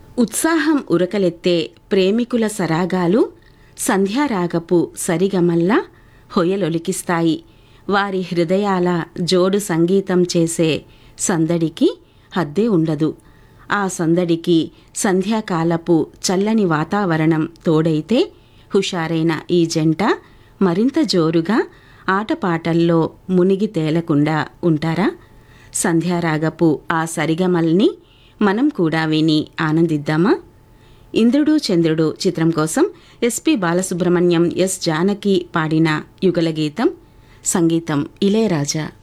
ఉత్సాహం ఉరకలెత్తే ప్రేమికుల సరాగాలు సంధ్యారాగపు సరిగమల్లా హొయలొలికిస్తాయి వారి హృదయాల జోడు సంగీతం చేసే సందడికి హద్దే ఉండదు ఆ సందడికి సంధ్యాకాలపు చల్లని వాతావరణం తోడైతే హుషారైన ఈ జంట మరింత జోరుగా ఆటపాటల్లో మునిగి తేలకుండా ఉంటారా సంధ్యారాగపు ఆ సరిగమల్ని మనం కూడా విని ఆనందిద్దామా ఇంద్రుడు చంద్రుడు చిత్రం కోసం ఎస్పి బాలసుబ్రహ్మణ్యం ఎస్ జానకి పాడిన యుగల గీతం సంగీతం ఇళయరాజా